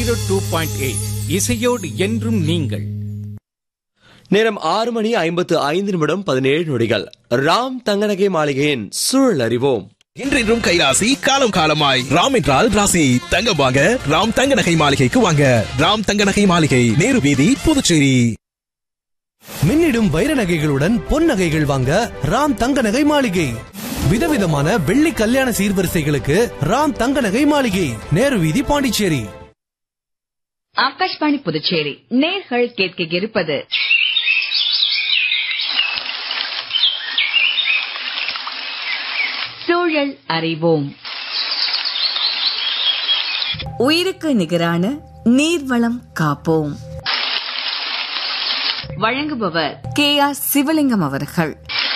zero two point eight இசையோடு என்றும் நீங்கள் நேரம் ஆறு மணி ஐம்பத்து ஐந்து நிமிடம் பதினேழு நொடிகள் ராம் தங்கநகை மாளிகையின் சூழல் அறிவோம் இன்றின்றும் கைராசி காலம் காலமாய் ராம் என்றால் ராசி தங்கம் வாங்க ராம் தங்க நகை மாளிகைக்கு வாங்க ராம் தங்க நகை மாளிகை நேரு வீதி புதுச்சேரி மின்னிடும் வைர நகைகளுடன் பொன் நகைகள் வாங்க ராம் தங்க நகை மாளிகை விதவிதமான வெள்ளி கல்யாண சீர்வரிசைகளுக்கு ராம் தங்க நகை மாளிகை நேரு வீதி பாண்டிச்சேரி ஆகாஷ்வாணி புதுச்சேரி நேர்கள் கேட்க இருப்பது சூழல் அறிவோம் உயிருக்கு நிகரான நீர்வளம் காப்போம் வழங்குபவர் கே ஆர் சிவலிங்கம் அவர்கள்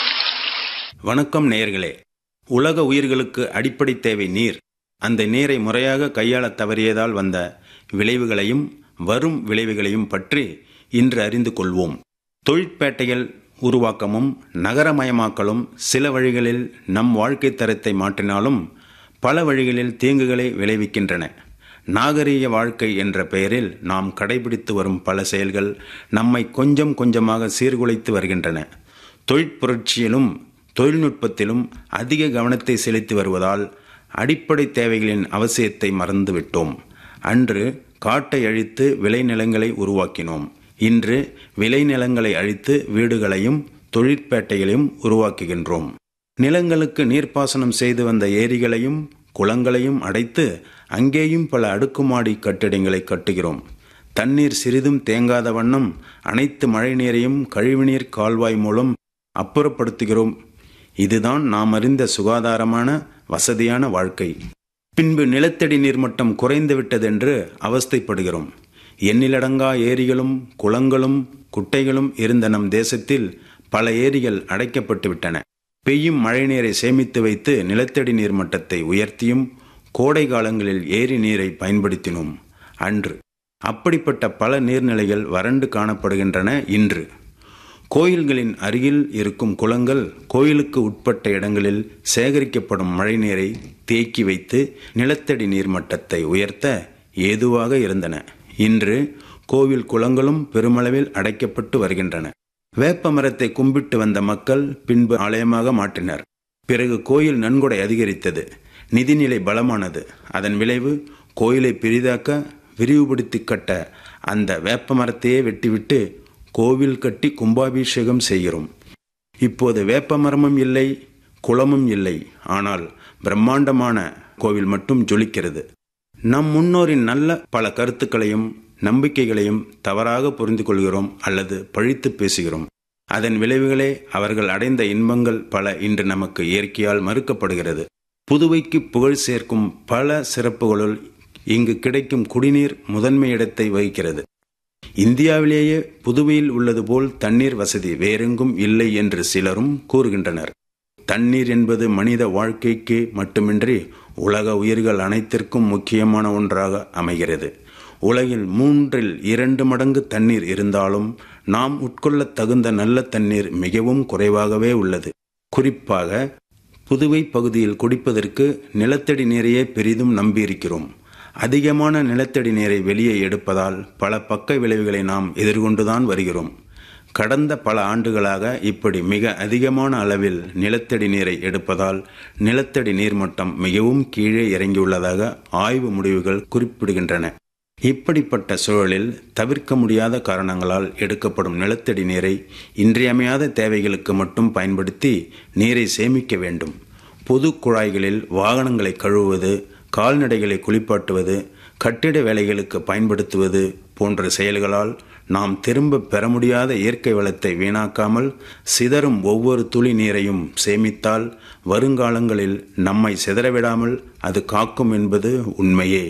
வணக்கம் நேயர்களே உலக உயிர்களுக்கு அடிப்படை தேவை நீர் அந்த நீரை முறையாக கையாளத் தவறியதால் வந்த விளைவுகளையும் வரும் விளைவுகளையும் பற்றி இன்று அறிந்து கொள்வோம் தொழிற்பேட்டைகள் உருவாக்கமும் நகரமயமாக்கலும் சில வழிகளில் நம் வாழ்க்கை தரத்தை மாற்றினாலும் பல வழிகளில் தீங்குகளை விளைவிக்கின்றன நாகரீக வாழ்க்கை என்ற பெயரில் நாம் கடைபிடித்து வரும் பல செயல்கள் நம்மை கொஞ்சம் கொஞ்சமாக சீர்குலைத்து வருகின்றன தொழிற்புரட்சியிலும் தொழில்நுட்பத்திலும் அதிக கவனத்தை செலுத்தி வருவதால் அடிப்படை தேவைகளின் அவசியத்தை மறந்துவிட்டோம் அன்று காட்டை அழித்து விளைநிலங்களை உருவாக்கினோம் இன்று விளைநிலங்களை அழித்து வீடுகளையும் தொழிற்பேட்டைகளையும் உருவாக்குகின்றோம் நிலங்களுக்கு நீர்ப்பாசனம் செய்து வந்த ஏரிகளையும் குளங்களையும் அடைத்து அங்கேயும் பல அடுக்குமாடி கட்டிடங்களை கட்டுகிறோம் தண்ணீர் சிறிதும் தேங்காத வண்ணம் அனைத்து மழைநீரையும் கழிவுநீர் கால்வாய் மூலம் அப்புறப்படுத்துகிறோம் இதுதான் நாம் அறிந்த சுகாதாரமான வசதியான வாழ்க்கை பின்பு நிலத்தடி நீர்மட்டம் குறைந்து விட்டதென்று அவஸ்தைப்படுகிறோம் எண்ணிலடங்கா ஏரிகளும் குளங்களும் குட்டைகளும் இருந்த நம் தேசத்தில் பல ஏரிகள் அடைக்கப்பட்டு விட்டன பெய்யும் மழைநீரை சேமித்து வைத்து நிலத்தடி நீர் மட்டத்தை உயர்த்தியும் கோடை காலங்களில் ஏரி நீரை பயன்படுத்தினோம் அன்று அப்படிப்பட்ட பல நீர்நிலைகள் வறண்டு காணப்படுகின்றன இன்று கோயில்களின் அருகில் இருக்கும் குளங்கள் கோயிலுக்கு உட்பட்ட இடங்களில் சேகரிக்கப்படும் மழைநீரை தேக்கி வைத்து நிலத்தடி நீர்மட்டத்தை உயர்த்த ஏதுவாக இருந்தன இன்று கோவில் குளங்களும் பெருமளவில் அடைக்கப்பட்டு வருகின்றன வேப்ப மரத்தை கும்பிட்டு வந்த மக்கள் பின்பு ஆலயமாக மாற்றினர் பிறகு கோயில் நன்கொடை அதிகரித்தது நிதிநிலை பலமானது அதன் விளைவு கோயிலை பெரிதாக்க விரிவுபடுத்தி கட்ட அந்த வேப்ப மரத்தையே வெட்டிவிட்டு கோவில் கட்டி கும்பாபிஷேகம் செய்கிறோம் இப்போது வேப்ப மரமும் இல்லை குளமும் இல்லை ஆனால் பிரம்மாண்டமான கோவில் மட்டும் ஜொலிக்கிறது நம் முன்னோரின் நல்ல பல கருத்துக்களையும் நம்பிக்கைகளையும் தவறாக புரிந்து கொள்கிறோம் அல்லது பழித்து பேசுகிறோம் அதன் விளைவுகளே அவர்கள் அடைந்த இன்பங்கள் பல இன்று நமக்கு இயற்கையால் மறுக்கப்படுகிறது புதுவைக்கு புகழ் சேர்க்கும் பல சிறப்புகளுள் இங்கு கிடைக்கும் குடிநீர் முதன்மை இடத்தை வகிக்கிறது இந்தியாவிலேயே புதுவையில் உள்ளது போல் தண்ணீர் வசதி வேறெங்கும் இல்லை என்று சிலரும் கூறுகின்றனர் தண்ணீர் என்பது மனித வாழ்க்கைக்கு மட்டுமின்றி உலக உயிர்கள் அனைத்திற்கும் முக்கியமான ஒன்றாக அமைகிறது உலகில் மூன்றில் இரண்டு மடங்கு தண்ணீர் இருந்தாலும் நாம் உட்கொள்ள தகுந்த நல்ல தண்ணீர் மிகவும் குறைவாகவே உள்ளது குறிப்பாக புதுவை பகுதியில் குடிப்பதற்கு நிலத்தடி நீரையே பெரிதும் நம்பியிருக்கிறோம் அதிகமான நிலத்தடி நீரை வெளியே எடுப்பதால் பல பக்க விளைவுகளை நாம் எதிர்கொண்டுதான் வருகிறோம் கடந்த பல ஆண்டுகளாக இப்படி மிக அதிகமான அளவில் நிலத்தடி நீரை எடுப்பதால் நிலத்தடி நீர்மட்டம் மிகவும் கீழே இறங்கியுள்ளதாக ஆய்வு முடிவுகள் குறிப்பிடுகின்றன இப்படிப்பட்ட சூழலில் தவிர்க்க முடியாத காரணங்களால் எடுக்கப்படும் நிலத்தடி நீரை இன்றியமையாத தேவைகளுக்கு மட்டும் பயன்படுத்தி நீரை சேமிக்க வேண்டும் பொது குழாய்களில் வாகனங்களை கழுவுவது கால்நடைகளை குளிப்பாட்டுவது கட்டிட வேலைகளுக்கு பயன்படுத்துவது போன்ற செயல்களால் நாம் திரும்ப பெற முடியாத இயற்கை வளத்தை வீணாக்காமல் சிதறும் ஒவ்வொரு துளி நீரையும் சேமித்தால் வருங்காலங்களில் நம்மை சிதறவிடாமல் அது காக்கும் என்பது உண்மையே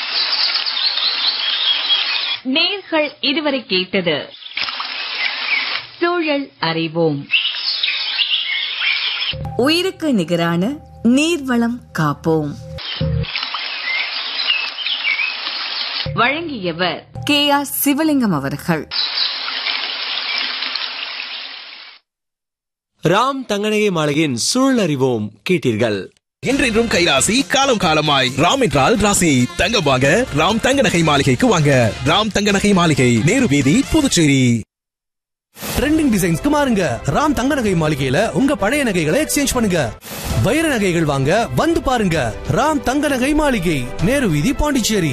நேர்கள் இதுவரை கேட்டது சூழல் அறிவோம் உயிருக்கு நிகரான நீர்வளம் காப்போம் வழங்கியவர் கே ஆர் சிவலிங்கம் அவர்கள் ராம் தங்கநகை மாளிகையின் சூழல் அறிவோம் கேட்டீர்கள் என்றென்றும் கைராசி காலம் காலமாய் ராம் என்றால் ராசி தங்கம் வாங்க ராம் தங்க நகை மாளிகைக்கு வாங்க ராம் தங்க நகை மாளிகை நேரு வீதி புதுச்சேரி ட்ரெண்டிங் டிசைன்ஸ்க்கு மாறுங்க ராம் தங்க நகை மாளிகையில உங்க பழைய நகைகளை எக்ஸ்சேஞ்ச் பண்ணுங்க வைர நகைகள் வாங்க வந்து பாருங்க ராம் தங்க நகை மாளிகை நேரு வீதி பாண்டிச்சேரி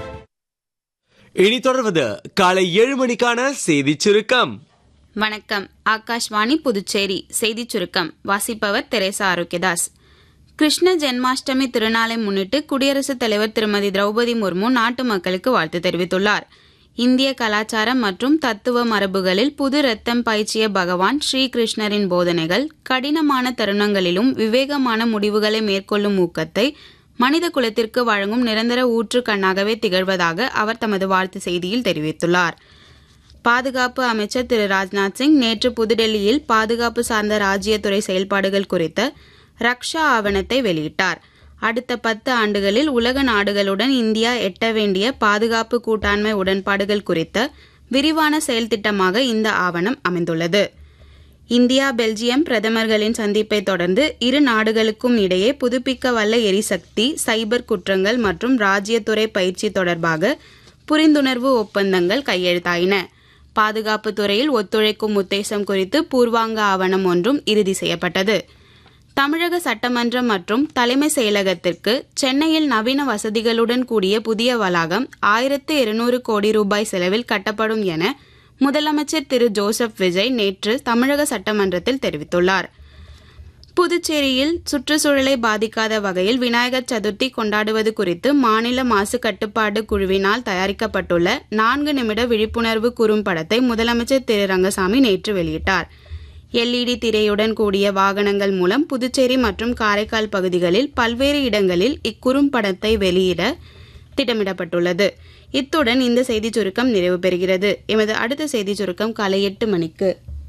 இனி தொடர்வது காலை ஏழு மணிக்கான செய்தி சுருக்கம் வணக்கம் ஆகாஷ்வாணி புதுச்சேரி செய்திச் சுருக்கம் வாசிப்பவர் தெரேசா ஆரோக்கியதாஸ் கிருஷ்ண ஜென்மாஷ்டமி திருநாளை முன்னிட்டு குடியரசுத் தலைவர் திருமதி திரௌபதி முர்மு நாட்டு மக்களுக்கு வாழ்த்து தெரிவித்துள்ளார் இந்திய கலாச்சாரம் மற்றும் தத்துவ மரபுகளில் புது ரத்தம் பாய்ச்சிய பகவான் ஸ்ரீகிருஷ்ணரின் போதனைகள் கடினமான தருணங்களிலும் விவேகமான முடிவுகளை மேற்கொள்ளும் ஊக்கத்தை மனித குலத்திற்கு வழங்கும் நிரந்தர ஊற்று கண்ணாகவே திகழ்வதாக அவர் தமது வாழ்த்து செய்தியில் தெரிவித்துள்ளார் பாதுகாப்பு அமைச்சர் திரு ராஜ்நாத் சிங் நேற்று புதுடெல்லியில் பாதுகாப்பு சார்ந்த ராஜ்யத்துறை செயல்பாடுகள் குறித்த ரக்ஷா ஆவணத்தை வெளியிட்டார் அடுத்த பத்து ஆண்டுகளில் உலக நாடுகளுடன் இந்தியா எட்ட வேண்டிய பாதுகாப்பு கூட்டாண்மை உடன்பாடுகள் குறித்த விரிவான செயல்திட்டமாக இந்த ஆவணம் அமைந்துள்ளது இந்தியா பெல்ஜியம் பிரதமர்களின் சந்திப்பை தொடர்ந்து இரு நாடுகளுக்கும் இடையே புதுப்பிக்க வல்ல எரிசக்தி சைபர் குற்றங்கள் மற்றும் ராஜ்யத்துறை பயிற்சி தொடர்பாக புரிந்துணர்வு ஒப்பந்தங்கள் கையெழுத்தாயின பாதுகாப்பு துறையில் ஒத்துழைக்கும் உத்தேசம் குறித்து பூர்வாங்க ஆவணம் ஒன்றும் இறுதி செய்யப்பட்டது தமிழக சட்டமன்றம் மற்றும் தலைமை செயலகத்திற்கு சென்னையில் நவீன வசதிகளுடன் கூடிய புதிய வளாகம் ஆயிரத்து இருநூறு கோடி ரூபாய் செலவில் கட்டப்படும் என முதலமைச்சர் திரு ஜோசப் விஜய் நேற்று தமிழக சட்டமன்றத்தில் தெரிவித்துள்ளார் புதுச்சேரியில் சுற்றுச்சூழலை பாதிக்காத வகையில் விநாயகர் சதுர்த்தி கொண்டாடுவது குறித்து மாநில மாசு கட்டுப்பாடு குழுவினால் தயாரிக்கப்பட்டுள்ள நான்கு நிமிட விழிப்புணர்வு குறும்படத்தை முதலமைச்சர் திரு ரங்கசாமி நேற்று வெளியிட்டார் எல்இடி திரையுடன் கூடிய வாகனங்கள் மூலம் புதுச்சேரி மற்றும் காரைக்கால் பகுதிகளில் பல்வேறு இடங்களில் இக்குறும்படத்தை வெளியிட திட்டமிடப்பட்டுள்ளது இத்துடன் இந்த செய்திச் சுருக்கம் நிறைவு பெறுகிறது எமது அடுத்த செய்திச் சுருக்கம் காலை எட்டு மணிக்கு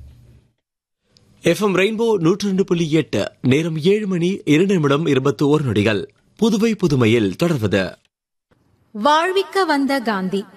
எஃப்எம் ரெயின்போ நூற்றி ரெண்டு புள்ளி எட்டு நேரம் ஏழு மணி இரண்டு நிமிடம் இருபத்தி ஓர் நொடிகள் புதுவை புதுமையில் தொடர்வது வாழ்விக்க வந்த காந்தி